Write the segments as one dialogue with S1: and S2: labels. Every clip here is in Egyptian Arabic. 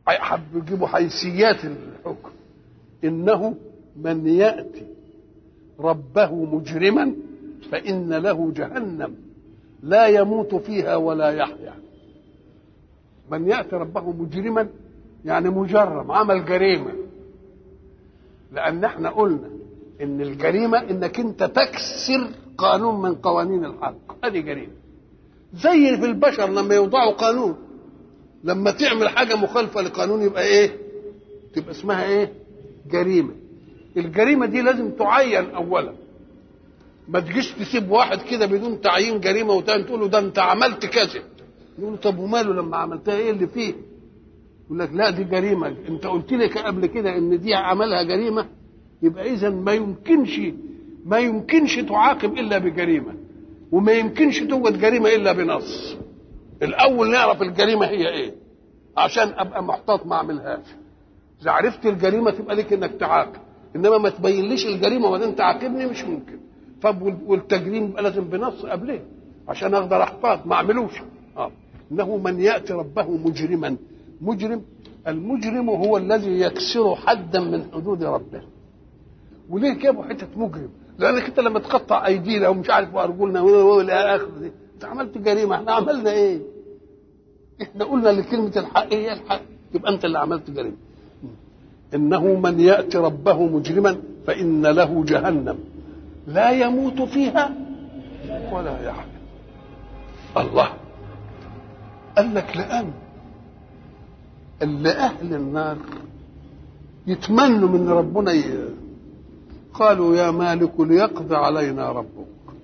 S1: حب يجيبوا حيثيات الحكم انه من ياتي ربه مجرما فان له جهنم لا يموت فيها ولا يحيا من ياتي ربه مجرما يعني مجرم عمل جريمه لان احنا قلنا ان الجريمه انك انت تكسر قانون من قوانين الحق هذه جريمه زي في البشر لما يوضعوا قانون لما تعمل حاجه مخالفه لقانون يبقى ايه تبقى اسمها ايه جريمه الجريمه دي لازم تعين اولا ما تجيش تسيب واحد كده بدون تعيين جريمه وتاني تقول له ده انت عملت كذا يقول له طب وماله لما عملتها ايه اللي فيه يقول لك لا دي جريمه انت قلت لي قبل كده ان دي عملها جريمه يبقى اذا ما يمكنش ما يمكنش تعاقب الا بجريمه وما يمكنش توجد جريمه الا بنص الاول نعرف الجريمه هي ايه عشان ابقى محتاط ما اعملهاش اذا عرفت الجريمه تبقى لك انك تعاقب انما ما تبينليش الجريمه وبعدين تعاقبني مش ممكن طب والتجريم يبقى لازم بنص قبليه عشان اقدر احتاط ما اعملوش اه انه من ياتي ربه مجرما مجرم المجرم هو الذي يكسر حدا من حدود ربه وليه جابوا حته مجرم لانك انت لما تقطع ايدينا ومش عارف وارجلنا والى اخره دي انت عملت جريمه احنا عملنا ايه؟ احنا قلنا لكلمه الحق هي الحق يبقى انت اللي عملت جريمه انه من ياتي ربه مجرما فان له جهنم لا يموت فيها ولا يحيا الله قال لك لان اللي اهل النار يتمنوا من ربنا ي... قالوا يا مالك ليقضي علينا ربك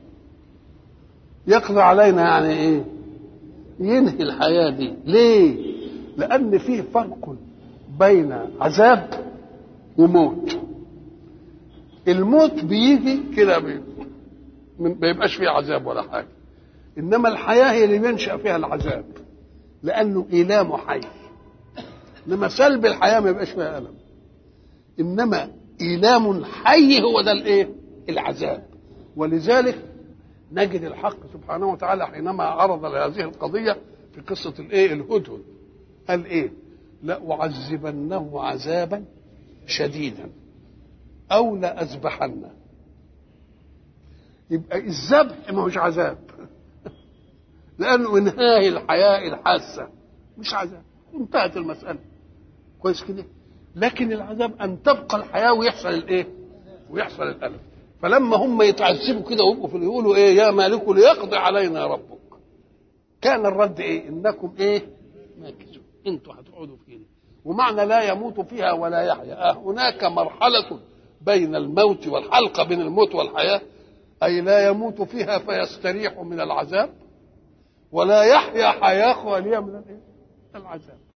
S1: يقضي علينا يعني ايه ينهي الحياة دي ليه لأن فيه فرق بين عذاب وموت الموت بيجي كده بي ما بيبقاش فيه عذاب ولا حاجة إنما الحياة هي اللي بينشأ فيها العذاب لأنه إيلام حي إنما سلب الحياة ما يبقاش فيها ألم إنما إيلام حي هو ده الإيه؟ العذاب ولذلك نجد الحق سبحانه وتعالى حينما عرض هذه القضية في قصة الإيه؟ الهدهد قال إيه؟ لأعذبنه عذابا شديدا أو لأذبحنه يبقى الذبح ما هوش عذاب لأنه إنهاء الحياة الحاسة مش عذاب انتهت المسألة كويس كده لكن العذاب ان تبقى الحياه ويحصل الايه؟ ويحصل الالم فلما هم يتعذبوا كده ويبقوا في يقولوا ايه يا مالك ليقضي علينا ربك كان الرد ايه؟ انكم ايه؟ ماكثون انتوا هتقعدوا في كده ومعنى لا يموت فيها ولا يحيا هناك مرحله بين الموت والحلقه بين الموت والحياه اي لا يموت فيها فيستريح من العذاب ولا يحيا حياه خاليه من الايه؟ العذاب